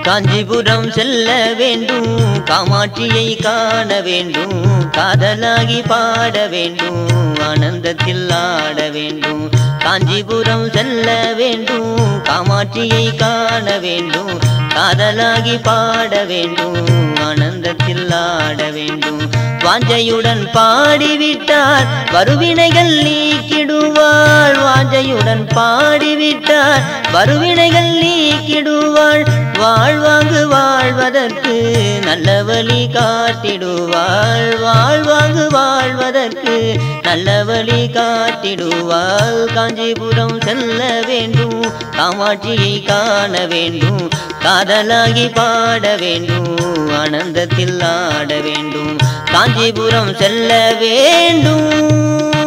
காஞ்சிபுரம் செல்ல வேண்டும் காமாட்சியை காண வேண்டும் காதலாகி பாட வேண்டும் ஆனந்தத்தில் ஆட வேண்டும் காஞ்சிபுரம் செல்ல வேண்டும் காமாட்சியை காண வேண்டும் காதலாகி பாட வேண்டும் ஆனந்தத்தில் ஆட வேண்டும் வாஞ்சையுடன் பாடிவிட்டார் வருவினைகள் நீக்கிடுவாள் வாஞ்சையுடன் பாடிவிட்டார் வருவினைகள் நீக்கிடுவாள் வாழ்வாங்கு வாழ்வதற்கு நல்ல வழி காட்டிடுவாள் வாழ்வாங்கு வாழ்வதற்கு நல்ல வழி காட்டிடுவாள் காஞ்சிபுரம் செல்ல வேண்டும் காமாட்சியை காண வேண்டும் காதலாகி பாட வேண்டும் ஆனந்தத்தில் ஆட வேண்டும் காஞ்சிபுரம் செல்ல வேண்டும்